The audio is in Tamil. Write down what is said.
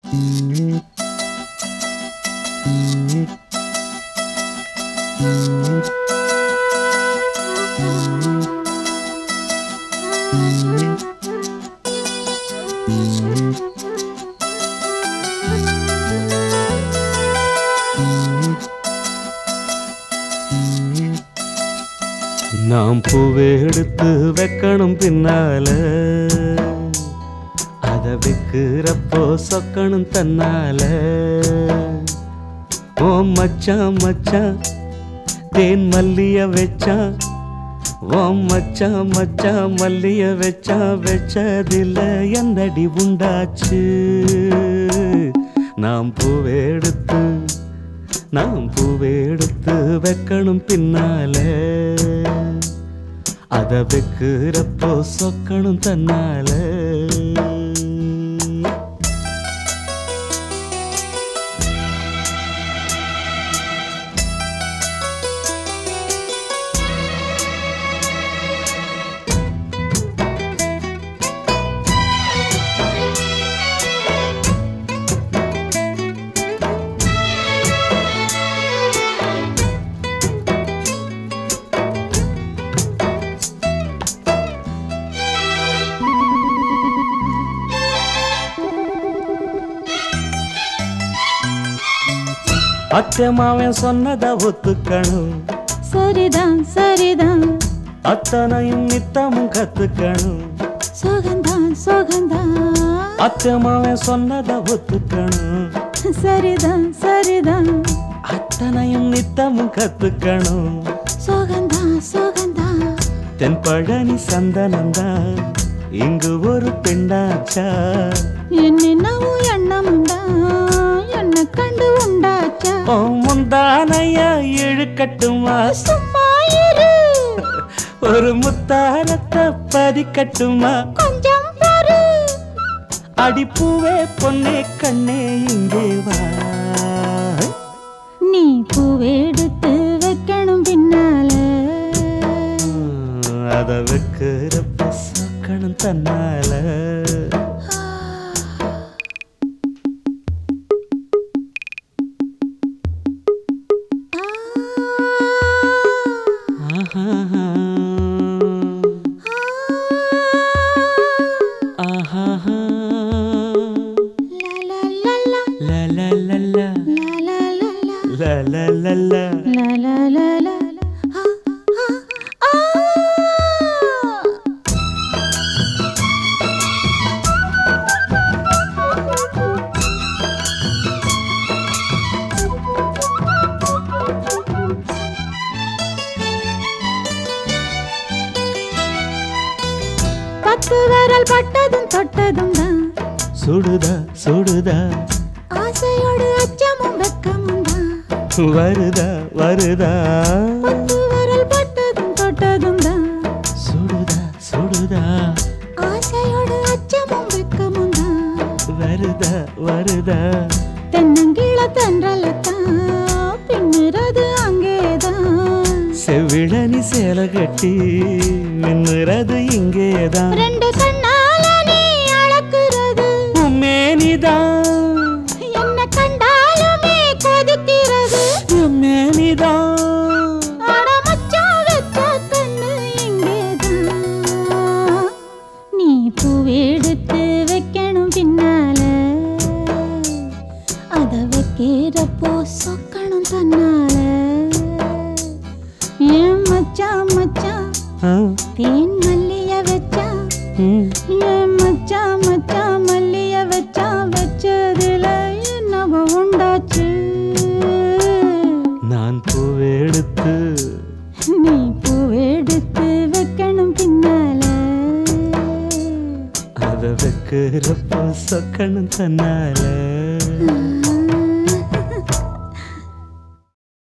நாம் பூவை எடுத்து வைக்கணும் பின்னால அத வைக்கிறப்போ சொக்கணும் தன்னால ஓ மச்சான் மச்சான் தேன் மல்லிய வச்சான் ஓ மச்சான் மச்சான் மல்லிய வச்சா வச்சதில்ல எந்தடி உண்டாச்சு நாம் பூவை எடுத்து நாம் பூவை எடுத்து வைக்கணும் பின்னால அத வைக்கிறப்போ சொக்கணும் தன்னால அச்சமாவன் சொன்னதை ஒத்துக்கணும் சரிதான் சரிதான் அத்தனையும் நித்தமும் கத்துக்கணும் சுகந்தான் சுகந்தான் அத்தமாவன் சொன்னதை ஒத்துக்கணும் சரிதான் சரிதான் அத்தனையும் நித்தமும் கத்துக்கணும் சுகந்தான் சுகந்தான் தென் பழனி சந்தனந்தா இங்கு ஒரு பெண்ணாச்சா என்னென்னவோ எண்ணம் உண்டா என்ன கண்டு உண்டாச்சா ஓ முந்தானைய இழுக்கட்டுமா சும்மா இரு ஒரு முத்தாரத்தை பதிக்கட்டுமா கொஞ்சம் பொறு அடிப்பூவே பொன்னே கண்ணே இங்கே வா நீ பூவெடுத்து வைக்கணும் பின்னால அத வைக்கிறப்ப சொக்கணும் தன்னால ஆஹா. ஆஹா. லா லா லா லா லா லா லா லா. லா லா லா லா லா லா லா லா. La la la la la. Ah, ah, ah. பத்து விரல் பட்டதும் தொட்டதும் தான் சுடுதா சுடுதா ஆசையோடு அச்சமும் வெக்கமும் தான் வருதா வருதா பத்து விரல் பட்டதும் தொட்டதும் தான் சுடுதா சுடுதா ஆசையோடு அச்சமும் வெக்கமும் தான் வருதா வருதா தென்னங்கீழ தென்றலத்தான் பின்னுறது அங்கேதான் செவிழனி சேலை கட்டி மின்னுறது இங்கேதான் ரெண்டு கண்ணால நீ அளக்குறது உம்மேனிதான் என்ன கண்டாலுமே கொதிக்கிறது உம்மேனிதான் அட மச்சான் வச்ச கண்ணு இங்கேதான் நீ பூவெடுத்து வைக்கணும் பின்னால அத வைக்கிறப்போ சொக்கணும் தன்னால ஏன் மச்சான் மச்சான் ஆ, தேன் மல்லிய வச்சா ம். ஏன் மச்சான் மச்சான் மல்லிய வச்சா வச்சதுல என்னவோ உண்டாச்சு நான் பூவெடுத்து நீ பூவெடுத்து வைக்கணும் பின்னால அத வைக்கிறப்போ சொக்கணும் தன்னால